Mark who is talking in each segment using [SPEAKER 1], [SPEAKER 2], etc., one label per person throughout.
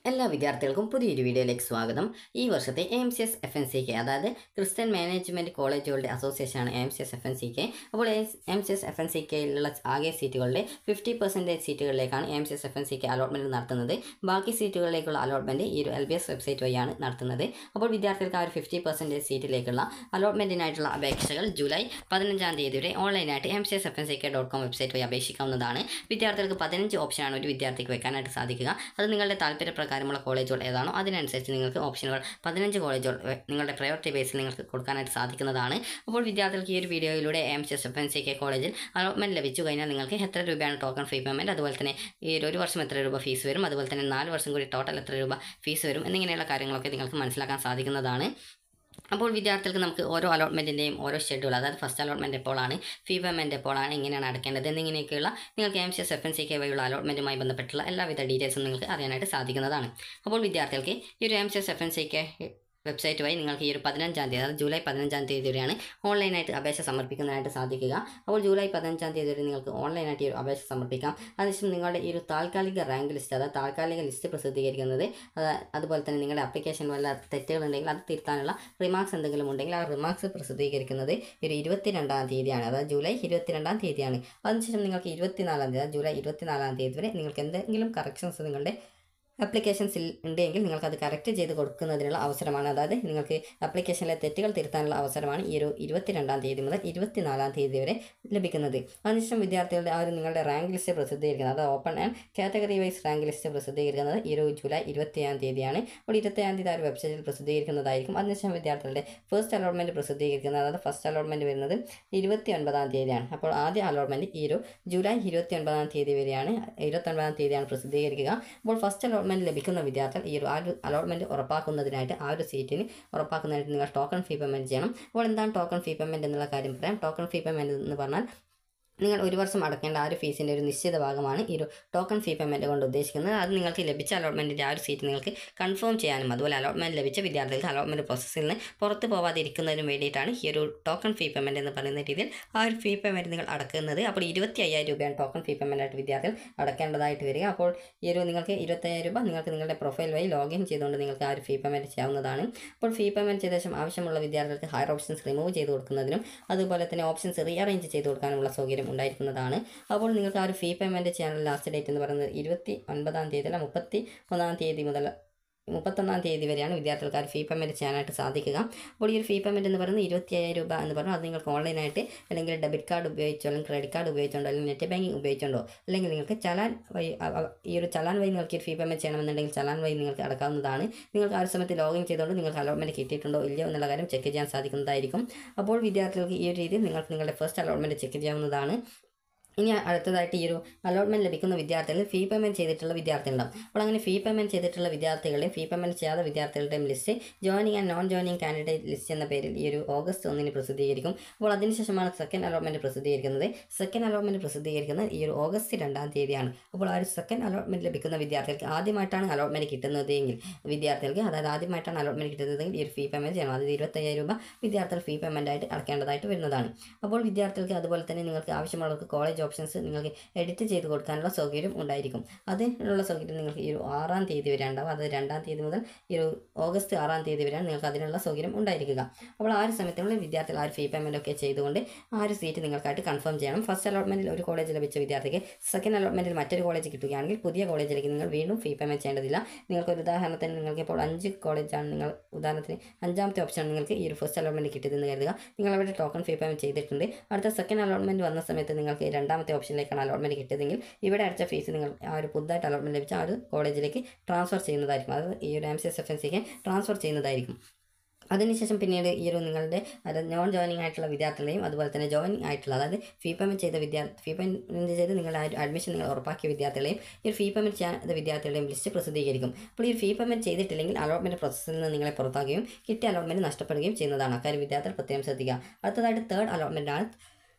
[SPEAKER 1] എല്ലാ വിദ്യാർത്ഥികൾക്കും പുതിയൊരു വീഡിയോയിലേക്ക് സ്വാഗതം ഈ വർഷത്തെ A M C S F N C K അതായത് ക്രിസ്ത്യൻ മാനേജ്മെൻറ്റ് കോളേജുകളുടെ അസോസിയേഷനാണ് A M C S F N C K അപ്പോൾ A M C S F N C കെയിലുള്ള ആകെ സീറ്റുകളുടെ ഫിഫ്റ്റി പെർസെൻറ്റേജ് സീറ്റുകളിലേക്കാണ് A M C S F N C K allotment നടത്തുന്നത് ബാക്കി സീറ്റുകളിലേക്കുള്ള അലോട്ട്മെൻറ്റ് ഈ ഒരു എൽ ബി എസ് വെബ്സൈറ്റ് വഴിയാണ് നടത്തുന്നത് അപ്പോൾ വിദ്യാർത്ഥികൾക്ക് ആ ഒരു ഫിഫ്റ്റി പെർസെൻറ്റേജ് സീറ്റിലേക്കുള്ള അലോട്ട്മെൻറ്റിനായിട്ടുള്ള അപേക്ഷകൾ ജൂലൈ പതിനഞ്ചാം തീയതി വരെ ഓൺലൈനായിട്ട് M C S F N C K dot com website വഴി അപേക്ഷിക്കാവുന്നതാണ് വിദ്യാർത്ഥികൾക്ക് പതിനഞ്ച് ഓപ്ഷനാണ് ഒരു വിദ്യാർത്ഥിക്ക് വെക്കാനായിട്ട് സാധിക്കുക അത് നിങ്ങളുടെ താല്പര്യപ്രകാരമുള്ള കോളേജുകൾ ഏതാണോ അതിനനുസരിച്ച് നിങ്ങൾക്ക് ഓപ്ഷനുകൾ പതിനഞ്ച് കോളേജുകൾ വെ- നിങ്ങളുടെ പ്രയോറിറ്റി ബേസിൽ നിങ്ങൾക്ക് കൊടുക്കാനായിട്ട് സാധിക്കുന്നതാണ് അപ്പോൾ വിദ്യാർത്ഥികൾക്ക് ഈ ഒരു വീഡിയോയിലൂടെ M C S F N C K കോളേജിൽ അലോട്ട്മെൻറ്റ് ലഭിച്ചു കഴിഞ്ഞാൽ നിങ്ങൾക്ക് എത്ര രൂപയാണ് ടോക്കൺ ഫീ പേയ്മെൻറ്റ് അതുപോലെ തന്നെ ഈ ഒരു ഒരു വർഷം എത്ര രൂപ ഫീസ് വരും അതുപോലെ തന്നെ നാല് വർഷം കൂടി ടോട്ടൽ എത്ര രൂപ ഫീസ് വരും എന്നിങ്ങനെയുള്ള കാര്യങ്ങളൊക്കെ നിങ്ങൾക്ക് മനസ്സിലാക്കാൻ സാധിക്കുന്നതാണ് അപ്പോൾ വിദ്യാർത്ഥികൾക്ക് നമുക്ക് ഓരോ അലോട്ട്മെൻറ്റിൻ്റെയും ഓരോ ഷെഡ്യൂൾ അതായത് ഫസ്റ്റ് അലോട്ട്മെൻറ്റ് എപ്പോഴാണ് ഫീ പേയ്മെൻറ്റ് എപ്പോഴാണ് എങ്ങനെയാണ് അടയ്ക്കേണ്ടത് എന്നിങ്ങനെയൊക്കെയുള്ള നിങ്ങൾക്ക് M C S F N C K വഴിയുള്ള അലോട്ട്മെൻറ്റുമായി ബന്ധപ്പെട്ടുള്ള എല്ലാവിധ ഡീറ്റെയിൽസും നിങ്ങൾക്ക് അറിയാനായിട്ട് സാധിക്കുന്നതാണ് അപ്പോൾ വിദ്യാർത്ഥികൾക്ക് ഈ ഒരു M C S F N C K website വഴി നിങ്ങൾക്ക് ഈ ഒരു പതിനഞ്ചാം തീയതി അതായത് ജൂലൈ പതിനഞ്ചാം തീയതി വരെയാണ് ഓൺലൈനായിട്ട് അപേക്ഷ സമർപ്പിക്കുന്നതിനായിട്ട് സാധിക്കുക അപ്പോൾ ജൂലൈ പതിനഞ്ചാം തീയതി വരെ നിങ്ങൾക്ക് ഓൺലൈനായിട്ട് ഈ ഒരു അപേക്ഷ സമർപ്പിക്കാം അതിനുശേഷം നിങ്ങളുടെ ഈ ഒരു താൽക്കാലിക റാങ്ക് ലിസ്റ്റ് അതായത് താൽക്കാലിക ലിസ്റ്റ് പ്രസിദ്ധീകരിക്കുന്നത് അത് അതുപോലെ തന്നെ നിങ്ങളുടെ ആപ്ലിക്കേഷൻ വല്ല തെറ്റുകളുണ്ടെങ്കിൽ അത് തിരുത്താനുള്ള റിമാർക്സ് എന്തെങ്കിലും ഉണ്ടെങ്കിൽ ആ റിമാർക്സ് പ്രസിദ്ധീകരിക്കുന്നത് ഒരു ഇരുപത്തിരണ്ടാം തീയതിയാണ് അതായത് ജൂലൈ ഇരുപത്തിരണ്ടാം തീയതിയാണ് അതിനുശേഷം നിങ്ങൾക്ക് ഇരുപത്തിനാലാം തീയതി അതായത് ജൂലൈ ഇരുപത്തിനാലാം തീയതി വരെ നിങ്ങൾക്ക് എന്തെങ്കിലും കറക്ഷൻസ് നിങ്ങളുടെ ആപ്ലിക്കേഷൻസിൽ ഉണ്ടെങ്കിൽ നിങ്ങൾക്ക് അത് കറക്റ്റ് ചെയ്ത് കൊടുക്കുന്നതിനുള്ള അവസരമാണ് അതായത് നിങ്ങൾക്ക് ആപ്ലിക്കേഷനിലെ തെറ്റുകൾ തിരുത്താനുള്ള അവസരമാണ് ഈ ഒരു ഇരുപത്തിരണ്ടാം തീയതി മുതൽ ഇരുപത്തിനാലാം തീയതി വരെ ലഭിക്കുന്നത് അതിനുശേഷം വിദ്യാർത്ഥികളുടെ ആ ഒരു നിങ്ങളുടെ റാങ്ക് ലിസ്റ്റ് പ്രസിദ്ധീകരിക്കുന്നത് അതായത് open and category wise rank list പ്രസിദ്ധീകരിക്കുന്നത് ഈ ഒരു ജൂലൈ ഇരുപത്തിയേഴാം തീയതിയാണ് അപ്പോൾ ഇരുപത്തിയേഴാം തീയതി ആ ഒരു വെബ്സൈറ്റിൽ പ്രസിദ്ധീകരിക്കുന്നതായിരിക്കും അതിനുശേഷം വിദ്യാർത്ഥികളുടെ ഫസ്റ്റ് അലോട്ട്മെൻറ്റ് പ്രസിദ്ധീകരിക്കുന്നത് അതായത് ഫസ്റ്റ് അലോട്ട്മെൻറ്റ് വരുന്നത് ഇരുപത്തി ഒൻപതാം തീയതിയാണ് അപ്പോൾ ആദ്യ അലോട്ട്മെൻറ്റ് ഈ ഒരു ജൂലൈ ഇരുപത്തി ഒൻപതാം തീയതി വരെയാണ് ഇരുപത്തൊൻപതാം തീയതിയാണ് പ്രസിദ്ധീകരിക്കുക അപ്പോൾ ഫസ്റ്റ് അലോട്ട്മെൻറ്റ് ലഭിക്കുന്ന വിദ്യാർത്ഥികൾ ഈ ഒരു ആ ഒരു അലോട്ട്മെൻറ്റ് ഉറപ്പാക്കുന്നതിനായിട്ട് ആ ഒരു സീറ്റിന് ഉറപ്പാക്കുന്നതിനായിട്ട് നിങ്ങൾ ടോക്കൺ ഫീ പേയ്മെൻറ്റ് ചെയ്യണം അപ്പോൾ എന്താണ് ടോക്കൺ ഫീ പേയ്മെൻറ്റ് എന്നുള്ള കാര്യം പറയാം ടോക്കൺ ഫീ പേയ്മെൻറ്റ് എന്ന് പറഞ്ഞാൽ നിങ്ങൾ ഒരു വർഷം അടക്കേണ്ട ആ ഒരു ഫീസിൻ്റെ ഒരു നിശ്ചിത ഭാഗമാണ് ഈ ഒരു ടോക്കൺ ഫീ പേയ്മെൻറ്റ് കൊണ്ട് ഉദ്ദേശിക്കുന്നത് അത് നിങ്ങൾക്ക് ലഭിച്ച അലോട്ട്മെൻറ്റിൻ്റെ ആ ഒരു സീറ്റ് നിങ്ങൾക്ക് കൺഫേം ചെയ്യാനും അതുപോലെ അലോട്ട്മെൻറ്റ് ലഭിച്ച വിദ്യാർത്ഥികൾക്ക് അലോട്ട്മെൻറ്റ് പ്രോസസ്സിൽ നിന്ന് പുറത്ത് പോവാതിരിക്കുന്നതിനും വേണ്ടിയിട്ടാണ് ഈ ഒരു ടോക്കൺ ഫീ പേയ്മെൻറ്റ് എന്ന് പറയുന്ന രീതിയിൽ ആ ഒരു ഫീ പേയ്മെൻറ്റ് നിങ്ങൾ അടക്കുന്നത് അപ്പോൾ ഇരുപത്തി അയ്യായിരം രൂപയാണ് ടോക്കൺ ഫീ പേയ്മെൻ്റ് ആയിട്ട് വിദ്യാർത്ഥികൾ അടക്കേണ്ടതായിട്ട് വരിക അപ്പോൾ ഈ ഒരു നിങ്ങൾക്ക് ഇരുപത്തയ്യായിരം രൂപ നിങ്ങൾക്ക് നിങ്ങളുടെ പ്രൊഫൈൽ വഴി ലോഗിൻ ചെയ്തുകൊണ്ട് നിങ്ങൾക്ക് ആ ഒരു ഫീ പേയ്മെൻറ്റ് ചെയ്യാവുന്നതാണ് അപ്പോൾ ഫീ പേയ്മെൻറ്റ് ചെയ്ത ശേഷം ആവശ്യമുള്ള വിദ്യാർത്ഥികൾക്ക് ഹയർ ഓപ്ഷൻസ് റിമൂവ് ചെയ്ത് കൊടുക്കുന്നതിനും അതുപോലെ തന്നെ ഓപ്ഷൻസ് റീഅറേഞ്ച് ചെയ്ത് കൊടുക്കാനുള്ള സൗകര്യം ഉണ്ടായിരിക്കുന്നതാണ് അപ്പോൾ നിങ്ങൾക്ക് ആ ഒരു ഫീ പേയ്മെൻറ്റ് ചെയ്യാനുള്ള ലാസ്റ്റ് ഡേറ്റ് എന്ന് പറയുന്നത് ഇരുപത്തി ഒൻപതാം തീയതി അല്ല മുപ്പത്തി ഒന്നാം തീയതി മുതൽ മുപ്പത്തൊന്നാം തീയതി വരെയാണ് വിദ്യാർത്ഥികൾക്ക് ആ ഒരു ഫീ പേയ്മെൻറ്റ് ചെയ്യാനായിട്ട് സാധിക്കുക അപ്പോൾ ഈ ഒരു ഫീ പേയ്മെൻറ്റ് എന്ന് പറയുന്നത് ഇരുപത്തി അയ്യായിരം രൂപ എന്ന് പറഞ്ഞാൽ അത് നിങ്ങൾക്ക് ഓൺലൈനായിട്ട് അല്ലെങ്കിൽ ഡെബിറ്റ് കാർഡ് ഉപയോഗിച്ചോ അല്ലെങ്കിൽ ക്രെഡിറ്റ് കാർഡ് ഉപയോഗിച്ചുകൊണ്ടോ അല്ലെങ്കിൽ നെറ്റ് ബാങ്കിങ് ഉപയോഗിച്ചുകൊണ്ടോ അല്ലെങ്കിൽ നിങ്ങൾക്ക് ചലാൻ വഴി അ- അ- ഈ ഒരു ചലാൻ വഴി നിങ്ങൾക്ക് ഈ ഫീ പേയ്മെൻറ്റ് ചെയ്യണമെന്നുണ്ടെങ്കിൽ ചലാൻ വഴി നിങ്ങൾക്ക് അടക്കാവുന്നതാണ് നിങ്ങൾക്ക് ആ ഒരു സമയത്ത് ലോഗിൻ ചെയ്തുകൊണ്ട് നിങ്ങൾക്ക് അലോട്ട്മെൻറ്റ് കിട്ടിയിട്ടുണ്ടോ ഇല്ലയോ എന്നുള്ള കാര്യം ചെക്ക് ചെയ്യാൻ സാധിക്കുന്നതായിരിക്കും അപ്പോൾ വിദ്യാർത്ഥികൾക്ക് ഈ ഒരു രീതിയിൽ നിങ്ങൾക്ക് നിങ്ങളുടെ ഫസ്റ്റ് അലോട്ട്മെൻറ്റ് ചെക്ക് ചെയ്യാവുന്നതാണ് ഇനി അടുത്തതായിട്ട് ഈ ഒരു അലോട്ട്മെൻറ്റ് ലഭിക്കുന്ന വിദ്യാർത്ഥികൾ ഫീ പേയ്മെൻറ്റ് ചെയ്തിട്ടുള്ള വിദ്യാർത്ഥികളുണ്ടാവും അപ്പോൾ അങ്ങനെ ഫീ പേയ്മെൻറ്റ് ചെയ്തിട്ടുള്ള വിദ്യാർത്ഥികളുടെയും ഫീ പേയ്മെൻറ്റ് ചെയ്യാത്ത വിദ്യാർത്ഥികളുടെയും list joining and non joining candidate list എന്ന പേരിൽ ഈ ഒരു ഓഗസ്റ്റ് ഒന്നിന് പ്രസിദ്ധീകരിക്കും അപ്പോൾ അതിനുശേഷമാണ് സെക്കൻഡ് അലോട്ട്മെൻറ്റ് പ്രസിദ്ധീകരിക്കുന്നത് സെക്കൻഡ് അലോട്ട്മെൻറ്റ് പ്രസിദ്ധീകരിക്കുന്നത് ഈ ഒരു ഓഗസ്റ്റ് രണ്ടാം തീയതിയാണ് അപ്പോൾ ആ ഒരു സെക്കൻഡ് അലോട്ട്മെൻറ്റ് ലഭിക്കുന്ന വിദ്യാർത്ഥികൾക്ക് ആദ്യമായിട്ടാണ് അലോട്ട്മെൻറ്റ് കിട്ടുന്നതെങ്കിൽ വിദ്യാർത്ഥികൾക്ക് അതായത് ആദ്യമായിട്ടാണ് അലോട്ട്മെൻറ്റ് കിട്ടുന്നതെങ്കിൽ ഈ ഒരു ഫീ പേയ്മെൻറ്റ് ചെയ്യണം അതായത് ഇരുപത്തയ്യായിരം രൂപ വിദ്യാർത്ഥികൾ ഫീ പേയ്മെൻ്റ് ആയിട്ട് അടക്കേണ്ടതായിട്ട് വരുന്നതാണ് അപ്പോൾ വിദ്യാർത്ഥികൾക്ക് അതുപോലെ തന്നെ നിങ്ങൾക്ക് ആവശ്യമുള്ളവർക്ക് കോളേജ് ഓപ്ഷൻസ് നിങ്ങൾക്ക് എഡിറ്റ് ചെയ്ത് കൊടുക്കാനുള്ള സൗകര്യം ഉണ്ടായിരിക്കും അതിനുള്ള സൗകര്യം നിങ്ങൾക്ക് ഈ ഒരു ആറാം തീയതി വരെ ഉണ്ടാവും അത് രണ്ടാം തീയതി മുതൽ ഈ ഒരു ഓഗസ്റ്റ് ആറാം തീയതി വരെയാണ് നിങ്ങൾക്ക് അതിനുള്ള സൗകര്യം ഉണ്ടായിരിക്കുക അപ്പോൾ ആ ഒരു സമയത്തിനുള്ളിൽ വിദ്യാർത്ഥികൾ ആ ഒരു ഫീ പേയ്മെൻ്റ് ഒക്കെ ചെയ്തുകൊണ്ട് ആ ഒരു സീറ്റ് നിങ്ങൾക്കായിട്ട് കൺഫേം ചെയ്യണം ഫസ്റ്റ് അലോട്ട്മെൻറ്റിൽ ഒരു കോളേജ് ലഭിച്ച വിദ്യാർത്ഥിക്ക് സെക്കൻഡ് അലോട്ട്മെൻറ്റിൽ മറ്റൊരു കോളേജ് കിട്ടുകയാണെങ്കിൽ പുതിയ കോളേജിലേക്ക് നിങ്ങൾ വീണ്ടും ഫീ പേയ്മെൻറ്റ് ചെയ്യേണ്ടതില്ല നിങ്ങൾക്ക് ഒരു ഉദാഹരണത്തിന് നിങ്ങൾക്ക് ഇപ്പോൾ അഞ്ച് കോളേജാണ് നിങ്ങൾ ഉദാഹരണത്തിന് അഞ്ചാമത്തെ ഓപ്ഷൻ നിങ്ങൾക്ക് ഈ ഒരു ഫസ്റ്റ് അലോട്ട്മെൻറ്റ് കിട്ടിയതെന്ന് കരുതുക നിങ്ങൾ അവിടെ ടോക്കൺ ഫീ പേയ്മെൻറ്റ് ചെയ്തിട്ടുണ്ട് അടുത്ത സെക്കൻഡ് അലോട്ട്മെൻറ്റ് വന്ന സമയത്ത് നിങ്ങൾക്ക് രണ്ടാമത്തെ ഓപ്ഷനിലേക്കാണ് അലോട്ട്മെൻറ്റ് കിട്ടിയതെങ്കിൽ ഇവിടെ അടച്ച ഫീസ് നിങ്ങൾ ആ ഒരു പുതുതായിട്ട് അലോട്ട്മെൻറ്റ് ലഭിച്ച ആ ഒരു കോളേജിലേക്ക് ട്രാൻസ്ഫർ ചെയ്യുന്നതായിരിക്കും അത് ഈ ഒരു M C S F N സിക്ക് ട്രാൻസ്ഫർ ചെയ്യുന്നതായിരിക്കും അതിനുശേഷം പിന്നീട് ഈ ഒരു നിങ്ങളുടെ അതായത് നോൺ ജോയിനിങ് ആയിട്ടുള്ള വിദ്യാർത്ഥികളെയും അതുപോലെ തന്നെ ജോയിനിങ് ആയിട്ടുള്ള അതായത് ഫീ പേയ്മെൻറ്റ് ചെയ്ത വിദ്യാർത്ഥി ഫീ പേയ്മെൻറ്റ് ചെയ്ത് നിങ്ങളുടെ അഡ്മിഷൻ നിങ്ങൾ ഉറപ്പാക്കിയ വിദ്യാർത്ഥികളെയും ഈ ഒരു ഫീ പേയ്മെൻറ്റ് ചെയ്യാത്ത വിദ്യാർത്ഥികളുടെയും ലിസ്റ്റ് പ്രസിദ്ധീകരിക്കും അപ്പോൾ ഈ ഒരു ഫീ പേയ്മെൻറ്റ് ചെയ്തിട്ടില്ലെങ്കിൽ അലോട്ട്മെൻറ്റ് പ്രോസസ്സിൽ നിന്ന് നിങ്ങളെ പുറത്താക്കുകയും കിട്ടിയ അലോട്ട്മെൻറ്റ് നഷ്ടപ്പെടുകയും ചെയ്യുന്നതാണ് അക്കാര്യം വിദ്യാർത്ഥികൾ പ്രത്യേകം ശ്രദ്ധിക്കുക അടുത്തതായിട്ട് തേർഡ് അലോട്ട്മെൻറ്റ് ആണ്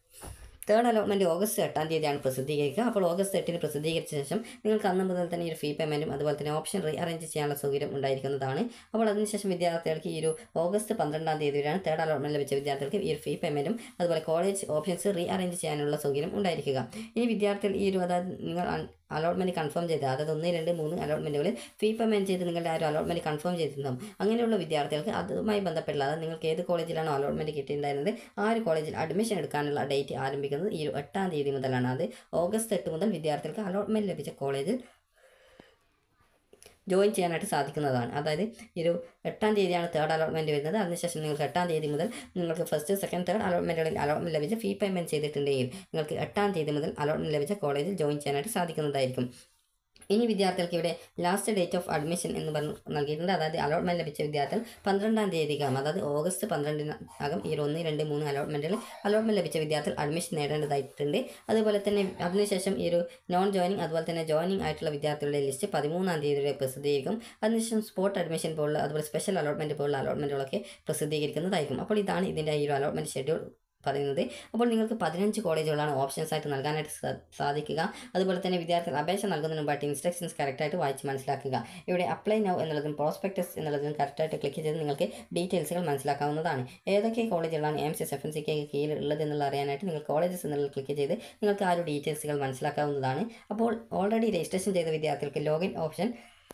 [SPEAKER 1] തേർഡ് അലോട്ട്മെൻറ്റ് ഓഗസ്റ്റ് എട്ടാം തീയതിയാണ് പ്രസിദ്ധീകരിക്കുക അപ്പോൾ ഓഗസ്റ്റ് എട്ടിന് പ്രസിദ്ധീകരിച്ച ശേഷം നിങ്ങൾക്ക് അന്ന് മുതൽ തന്നെ ഈ ഒരു ഫീ പേയ്മെൻറ്റും അതുപോലെ തന്നെ ഓപ്ഷൻ റീ അറേഞ്ച് ചെയ്യാനുള്ള സൗകര്യം ഉണ്ടായിരിക്കുന്നതാണ് അപ്പോൾ അതിനുശേഷം വിദ്യാർത്ഥികൾക്ക് ഈ ഒരു ഓഗസ്റ്റ് പന്ത്രണ്ടാം തീയതി വരെയാണ് തേർഡ് അലോട്ട്മെൻറ്റ് ലഭിച്ച വിദ്യാർത്ഥികൾക്ക് ഈ ഒരു ഫീ പേയ്മെൻറ്റും അതുപോലെ കോളേജ് ഓപ്ഷൻസ് റീ അറേഞ്ച് ചെയ്യാനുള്ള സൗകര്യം ഉണ്ടായിരിക്കുക ഇനി വിദ്യാർത്ഥികൾ ഈ ഒരു അതായത് നിങ്ങൾ അലോട്ട്മെൻറ്റ് കൺഫേം ചെയ്ത് അതായത് ഒന്ന് രണ്ട് മൂന്ന് അലോട്ട്മെൻറ്റുകളിൽ ഫീ പേയ്മെൻറ്റ് ചെയ്ത് നിങ്ങളുടെ ആ ഒരു അലോട്ട്മെൻറ്റ് കൺഫേം ചെയ്തിട്ടുണ്ടാകും അങ്ങനെയുള്ള വിദ്യാർത്ഥികൾക്ക് അതുമായി ബന്ധപ്പെട്ടുള്ള അതായത് നിങ്ങൾക്ക് ഏത് കോളേജിലാണോ അലോട്ട്മെൻറ്റ് കിട്ടിയിട്ടുണ്ടായിരുന്നത് ആ ഒരു കോളേജിൽ അഡ്മിഷൻ എടുക്കാനുള്ള ഡേറ്റ് ആരംഭിക്കുന്നത് ഈ ഒരു എട്ടാം തീയതി മുതലാണ് അത് ഓഗസ്റ്റ് എട്ട് മുതൽ വിദ്യാർത്ഥികൾക്ക് അലോട്ട്മെൻറ്റ് ലഭിച്ച കോളേജിൽ ജോയിൻ ചെയ്യാനായിട്ട് സാധിക്കുന്നതാണ് അതായത് ഈ ഒരു എട്ടാം തീയതിയാണ് തേർഡ് അലോട്ട്മെൻറ്റ് വരുന്നത് അതിനുശേഷം നിങ്ങൾക്ക് എട്ടാം തീയതി മുതൽ നിങ്ങൾക്ക് ഫസ്റ്റ് സെക്കൻഡ് തേർഡ് അലോട്ട്മെൻറ്റുകളിൽ അലോട്ട്മെൻറ്റ് ലഭിച്ച ഫീ പേയ്മെൻറ്റ് ചെയ്തിട്ടുണ്ടെങ്കിൽ നിങ്ങൾക്ക് എട്ടാം തീയതി മുതൽ അലോട്ട്മെൻറ്റ് ലഭിച്ച കോളേജിൽ ജോയിൻ ചെയ്യാനായിട്ട് സാധിക്കുന്നതായിരിക്കും ഇനി വിദ്യാർത്ഥികൾക്ക് ഇവിടെ ലാസ്റ്റ് ഡേറ്റ് ഓഫ് അഡ്മിഷൻ എന്ന് പറഞ്ഞ് നൽകിയിട്ടുണ്ട് അതായത് അലോട്ട്മെൻറ്റ് ലഭിച്ച വിദ്യാർത്ഥികൾ പന്ത്രണ്ടാം തീയതിക്കകം അതായത് ഓഗസ്റ്റ് പന്ത്രണ്ടിന് അകം ഈ ഒരു ഒന്ന് രണ്ട് മൂന്ന് അലോട്ട്മെൻറ്റുകൾ അലോട്ട്മെൻറ്റ് ലഭിച്ച വിദ്യാർത്ഥികൾ അഡ്മിഷൻ നേടേണ്ടതായിട്ടുണ്ട് അതുപോലെ തന്നെ അതിനുശേഷം ഈ ഒരു നോൺ ജോയിനിങ് അതുപോലെ തന്നെ ജോയിനിങ് ആയിട്ടുള്ള വിദ്യാർത്ഥികളുടെ ലിസ്റ്റ് പതിമൂന്നാം തീയതി വരെ പ്രസിദ്ധീകരിക്കും അതിനുശേഷം സ്പോട്ട് അഡ്മിഷൻ പോലുള്ള അതുപോലെ സ്പെഷ്യൽ അലോട്ട്മെൻറ്റ് പോലുള്ള അലോട്ട്മെൻറ്റുകളൊക്കെ പ്രസിദ്ധീകരിക്കുന്നതായിരിക്കും അപ്പോൾ ഇതാണ് ഇതിൻ്റെ ഈ ഒരു അലോട്ട്മെൻറ്റ് ഷെഡ്യൂൾ പറയുന്നത് അപ്പോൾ നിങ്ങൾക്ക് പതിനഞ്ച് കോളേജുകളാണ് ഓപ്ഷൻസ് ആയിട്ട് നൽകാനായിട്ട് സാ- സാധിക്കുക അതുപോലെ തന്നെ വിദ്യാർത്ഥികൾ അപേക്ഷ നൽകുന്നതിന് മുമ്പായിട്ട് ഇൻസ്ട്രക്ഷൻസ് കറക്റ്റായിട്ട് വായിച്ച് മനസ്സിലാക്കുക ഇവിടെ അപ്ലൈ നൗ എന്നുള്ളതും പ്രോസ്പെക്ടസ് എന്നുള്ളതും കറക്റ്റായിട്ട് ക്ലിക്ക് ചെയ്ത് നിങ്ങൾക്ക് ഡീറ്റെയിൽസുകൾ മനസ്സിലാക്കാവുന്നതാണ് ഏതൊക്കെ കോളേജുകളാണ് M C S F N C K കീഴിൽ ഉള്ളത് എന്നുള്ള അറിയാനായിട്ട് നിങ്ങൾ കോളേജസ് എന്നുള്ളത് ക്ലിക്ക് ചെയ്ത് നിങ്ങൾക്ക് ആ ഒരു ഡീറ്റെയിൽസുകൾ മനസ്സിലാക്കാവുന്നതാണ് അപ്പോൾ ഓൾറെഡി രജിസ്ട്രേഷൻ ചെയ്ത വിദ്യാർത്ഥികൾക്ക് ലോഗിൻ ഓപ്ഷൻ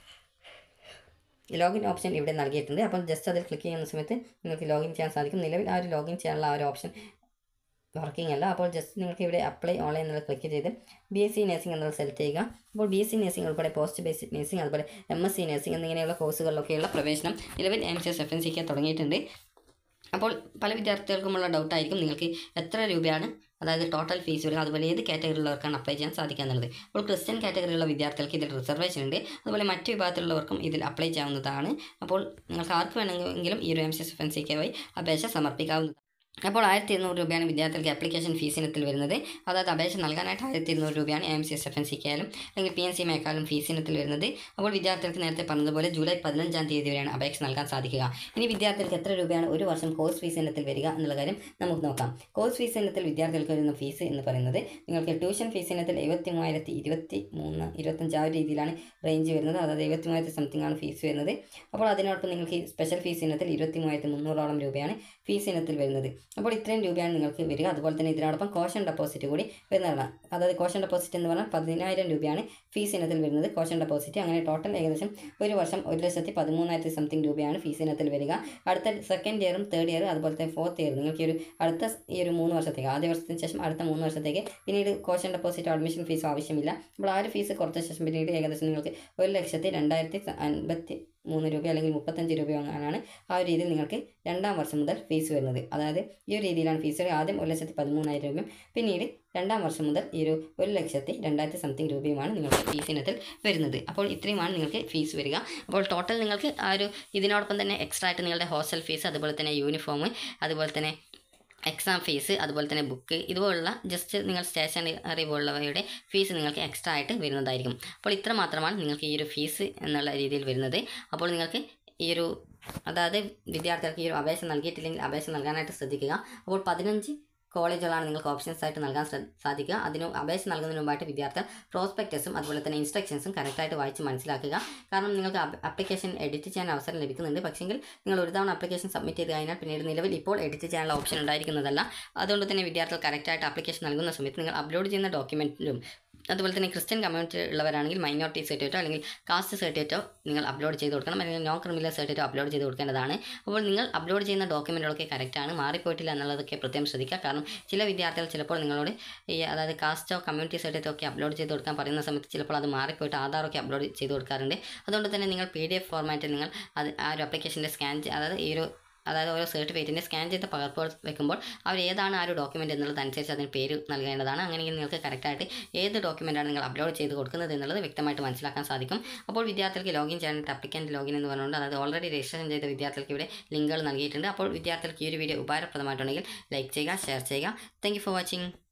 [SPEAKER 1] ലോഗിൻ ഓപ്ഷൻ ഇവിടെ നൽകിയിട്ടുണ്ട് അപ്പോൾ ജസ്റ്റ് അതിൽ ക്ലിക്ക് ചെയ്യുന്ന സമയത്ത് നിങ്ങൾക്ക് ലോഗിൻ ചെയ്യാൻ സാധിക്കും നിലവിൽ ആ ഒരു ലോഗിൻ ചെയ്യാനുള്ള ആ ഒരു ഓപ്ഷൻ വർക്കിംഗ് അല്ല അപ്പോൾ ജസ്റ്റ് നിങ്ങൾക്ക് ഇവിടെ അപ്ലൈ ഓൺലൈൻ എന്നുള്ളത് ക്ലിക്ക് ചെയ്ത് ബി എസ് സി നഴ്സിംഗ് എന്നുള്ളത് സെലക്ട് ചെയ്യുക അപ്പോൾ ബി എസ് സി നഴ്സിംഗ് ഉൾപ്പെടെ പോസ്റ്റ് ബേസിക് നഴ്സിംഗ് അതുപോലെ എം എസ് സി നഴ്സിംഗ് എന്നിങ്ങനെയുള്ള കോഴ്സുകളിലൊക്കെയുള്ള പ്രവേശനം നിലവിൽ M C S F N സിക്ക് തുടങ്ങിയിട്ടുണ്ട് അപ്പോൾ പല വിദ്യാർത്ഥികൾക്കുമുള്ള ഡൗട്ടായിരിക്കും നിങ്ങൾക്ക് എത്ര രൂപയാണ് അതായത് ടോട്ടൽ ഫീസ് വരിക അതുപോലെ ഏത് കാറ്റഗറിയിലുള്ളവർക്കാണ് അപ്ലൈ ചെയ്യാൻ സാധിക്കുക എന്നുള്ളത് അപ്പോൾ ക്രിസ്ത്യൻ കാറ്റഗറിയിലുള്ള വിദ്യാർത്ഥികൾക്ക് ഇതിൽ റിസർവേഷൻ ഉണ്ട് അതുപോലെ മറ്റു വിഭാഗത്തിലുള്ളവർക്കും ഇതിൽ അപ്ലൈ ചെയ്യാവുന്നതാണ് അപ്പോൾ നിങ്ങൾക്ക് ആർക്ക് വേണമെങ്കിലും ഈ ഒരു M C S F N C K Y അപേക്ഷ സമർപ്പിക്കാവുന്നതാണ് അപ്പോൾ ആയിരത്തി ഇരുന്നൂറ് രൂപയാണ് വിദ്യാർത്ഥികൾക്ക് ആപ്ലിക്കേഷൻ ഫീസ് ഇനത്തിൽ വരുന്നത് അതായത് അപേക്ഷ നൽകാനായിട്ട് ആയിരത്തി ഇരുന്നൂറ് രൂപയാണ് M C S F N സിക്ക് ആയാലും അല്ലെങ്കിൽ പി എൻ സി മേക്കാലും ഫീസ് ഇനത്തിൽ വരുന്നത് അപ്പോൾ വിദ്യാർത്ഥികൾക്ക് നേരത്തെ പറഞ്ഞതുപോലെ ജൂലൈ പതിനഞ്ചാം തീയതി വരെയാണ് അപേക്ഷ നൽകാൻ സാധിക്കുക ഇനി വിദ്യാർത്ഥികൾക്ക് എത്ര രൂപയാണ് ഒരു വർഷം കോഴ്സ് ഫീസ് ഇനത്തിൽ വരിക എന്നുള്ള കാര്യം നമുക്ക് നോക്കാം കോഴ്സ് ഫീസ് ഇനത്തിൽ വിദ്യാർത്ഥികൾക്ക് വരുന്ന ഫീസ് എന്ന് പറയുന്നത് നിങ്ങൾക്ക് ട്യൂഷൻ ഫീസ് ഇനത്തിൽ എഴുപത്തി മൂവായിരത്തി ഇരുപത്തി മൂന്ന് ഇരുപത്തഞ്ച് ആ ഒരു രീതിയിലാണ് റേഞ്ച് വരുന്നത് അതായത് എഴുപത്തി മൂവായിരത്തി സംതിങ് ആണ് ഫീസ് വരുന്നത് അപ്പോൾ അതിനോടൊപ്പം നിങ്ങൾക്ക് ഈ സ്പെഷ്യൽ ഫീസ് ഇനത്തിൽ ഇരുപത്തി മൂവായിരത്തി മുന്നൂറോളം രൂപയാണ് ഫീസ് ഇനത്തിൽ വരുന്നത് അപ്പോൾ ഇത്രയും രൂപയാണ് നിങ്ങൾക്ക് വരിക അതുപോലെ തന്നെ ഇതിനോടൊപ്പം കോഷൻ ഡെപ്പോസിറ്റ് കൂടി വരുന്നതാണ് അതായത് കോഷൻ ഡെപ്പോസിറ്റ് എന്ന് പറഞ്ഞാൽ പതിനായിരം രൂപയാണ് ഫീസ് ഇനത്തിൽ വരുന്നത് കോഷൻ ഡെപ്പോസിറ്റ് അങ്ങനെ ടോട്ടൽ ഏകദേശം ഒരു വർഷം ഒരു ലക്ഷത്തി പതിമൂന്നായിരത്തി സംതിങ് രൂപയാണ് ഫീസ് ഇനത്തിൽ വരിക അടുത്ത സെക്കൻഡ് ഇയറും തേർഡ് ഇയർ അതുപോലെ തന്നെ ഫോർത്ത് ഇയർ നിങ്ങൾക്ക് ഈ ഒരു അടുത്ത ഈ ഒരു മൂന്ന് വർഷത്തേക്ക് ആദ്യ വർഷത്തിന് ശേഷം അടുത്ത മൂന്ന് വർഷത്തേക്ക് പിന്നീട് കോഷൻ ഡെപ്പോസിറ്റ് അഡ്മിഷൻ ഫീസ് ആവശ്യമില്ല അപ്പോൾ ആ ഒരു ഫീസ് കുറച്ച ശേഷം പിന്നീട് ഏകദേശം നിങ്ങൾക്ക് ഒരു ലക്ഷത്തി രണ്ടായിരത്തി അൻപത്തി മൂന്ന് രൂപ അല്ലെങ്കിൽ മുപ്പത്തഞ്ച് രൂപ അങ്ങനെയാണ് ആ ഒരു രീതിയിൽ നിങ്ങൾക്ക് രണ്ടാം വർഷം മുതൽ ഫീസ് വരുന്നത് അതായത് ഈ ഒരു രീതിയിലാണ് ഫീസ് ആദ്യം ഒരു ലക്ഷത്തി പതിമൂന്നായിരം രൂപയും പിന്നീട് രണ്ടാം വർഷം മുതൽ ഈ ഒരു ഒരു ലക്ഷത്തി രണ്ടായിരത്തി സംതിങ് രൂപയുമാണ് നിങ്ങൾക്ക് ഫീസ് ഇനത്തിൽ വരുന്നത് അപ്പോൾ ഇത്രയുമാണ് നിങ്ങൾക്ക് ഫീസ് വരിക അപ്പോൾ ടോട്ടൽ നിങ്ങൾക്ക് ആ ഒരു ഇതിനോടൊപ്പം തന്നെ എക്സ്ട്രാ ആയിട്ട് നിങ്ങളുടെ ഹോസ്റ്റൽ ഫീസ് അതുപോലെ തന്നെ യൂണിഫോം അതുപോലെ തന്നെ എക്സാം ഫീസ് അതുപോലെ തന്നെ ബുക്ക് ഇതുപോലുള്ള ജസ്റ്റ് നിങ്ങൾ സ്റ്റേഷനറി പോലുള്ളവയുടെ ഫീസ് നിങ്ങൾക്ക് എക്സ്ട്രാ ആയിട്ട് വരുന്നതായിരിക്കും അപ്പോൾ ഇത്ര മാത്രമാണ് നിങ്ങൾക്ക് ഈ ഒരു ഫീസ് എന്നുള്ള രീതിയിൽ വരുന്നത് അപ്പോൾ നിങ്ങൾക്ക് ഈ ഒരു അതായത് വിദ്യാർത്ഥികൾക്ക് ഈ ഒരു അപേക്ഷ നൽകിയിട്ടില്ലെങ്കിൽ അപേക്ഷ നൽകാനായിട്ട് ശ്രദ്ധിക്കുക അപ്പോൾ പതിനഞ്ച് കോളേജുകളാണ് നിങ്ങൾക്ക് ഓപ്ഷൻസ് ആയിട്ട് നൽകാൻ ശ്രദ്ധ- സാധിക്കുക അതിന് അപേക്ഷ നൽകുന്നതിന് മുമ്പായിട്ട് വിദ്യാർത്ഥികൾ പ്രോസ്പെക്ടസും അതുപോലെ തന്നെ ഇൻസ്ട്രക്ഷൻസും കറക്റ്റായിട്ട് വായിച്ച് മനസ്സിലാക്കുക കാരണം നിങ്ങൾക്ക് ആപ്ലിക്കേഷൻ എഡിറ്റ് ചെയ്യാൻ അവസരം ലഭിക്കുന്നുണ്ട് പക്ഷെങ്കിൽ നിങ്ങൾ ഒരു തവണ ആപ്ലിക്കേഷൻ സബ്മിറ്റ് ചെയ്ത് കഴിഞ്ഞാൽ പിന്നീട് നിലവിൽ ഇപ്പോൾ എഡിറ്റ് ചെയ്യാനുള്ള ഓപ്ഷൻ ഉണ്ടായിരിക്കുന്നതല്ല അതുകൊണ്ട് തന്നെ വിദ്യാർത്ഥികൾ കറക്റ്റായിട്ട് ആപ്ലിക്കേഷൻ നൽകുന്ന സമയത്ത് നിങ്ങൾ അപ്ലോഡ് ചെയ്യുന്ന ഡോക്യുമെൻറ്റിലും അതുപോലെ തന്നെ ക്രിസ്ത്യൻ കമ്മ്യൂണിറ്റി ഉള്ളവരാണെങ്കിൽ മൈനോറിറ്റി സർട്ടിഫിക്കറ്റോ അല്ലെങ്കിൽ കാസ്റ്റ് സർട്ടിഫിക്കറ്റോ നിങ്ങൾ അപ്ലോഡ് ചെയ്ത് കൊടുക്കണം അല്ലെങ്കിൽ നോൺ ക്രിമിനൽ സർട്ടിഫിക്കറ്റോ അപ്ലോഡ് ചെയ്ത് കൊടുക്കേണ്ടതാണ് അപ്പോൾ നിങ്ങൾ അപ്ലോഡ് ചെയ്യുന്ന ഡോക്യുമെൻറ്റുകളൊക്കെ കറക്റ്റാണ് മാറിപ്പോയിട്ടില്ല എന്നുള്ളതൊക്കെ പ്രത്യേകം ശ്രദ്ധിക്കുക കാരണം ചില വിദ്യാർത്ഥികൾ ചിലപ്പോൾ നിങ്ങളോട് ഈ അതായത് കാസ്റ്റോ കമ്മ്യൂണിറ്റി സർട്ടിഫിക്കറ്റോ ഒക്കെ അപ്ലോഡ് ചെയ്ത് കൊടുക്കാൻ പറയുന്ന സമയത്ത് ചിലപ്പോൾ അത് മാറിപ്പോയിട്ട് ആധാറൊക്കെ അപ്ലോഡ് ചെയ്ത് കൊടുക്കാറുണ്ട് അതുകൊണ്ട് തന്നെ നിങ്ങൾ പി ഡി എഫ് ഫോർമാറ്റിൽ നിങ്ങൾ അത് ആ ഒരു ആപ്ലിക്കേഷൻ്റെ സ്കാൻ അതായത് ഈ ഒരു അതായത് ഓരോ സർട്ടിഫിക്കറ്റിൻ്റെ സ്കാൻ ചെയ്ത പകർപ്പുകൾ വെക്കുമ്പോൾ അവർ ഏതാണ് ആ ഒരു ഡോക്യുമെൻ്റ് എന്നുള്ളതനുസരിച്ച് അതിന് പേര് നൽകേണ്ടതാണ് അങ്ങനെയെങ്കിൽ നിങ്ങൾക്ക് കറക്റ്റായിട്ട് ഏത് ഡോക്യുമെൻ്റാണ് നിങ്ങൾ അപ്ലോഡ് ചെയ്ത് കൊടുക്കുന്നത് എന്നുള്ളത് വ്യക്തമായിട്ട് മനസ്സിലാക്കാൻ സാധിക്കും അപ്പോൾ വിദ്യാർത്ഥികൾക്ക് ലോഗിൻ ചെയ്യാനായിട്ട് അപ്ലിക്കൻ്റ് ലോഗിൻ എന്ന് പറഞ്ഞുകൊണ്ട് അതായത് ഓൾറെഡി രജിസ്ട്രേഷൻ ചെയ്ത വിദ്യാർത്ഥികൾക്ക് ഇവിടെ ലിങ്കുകൾ നൽകിയിട്ടുണ്ട് അപ്പോൾ വിദ്യാർത്ഥികൾക്ക് ഈ ഒരു വീഡിയോ ഉപകാരപ്രദമായിട്ടുണ്ടെങ്കിൽ ലൈക്ക് ചെയ്യുക ഷെയർ ചെയ്യുക താങ്ക് ഫോർ വാച്ചിങ്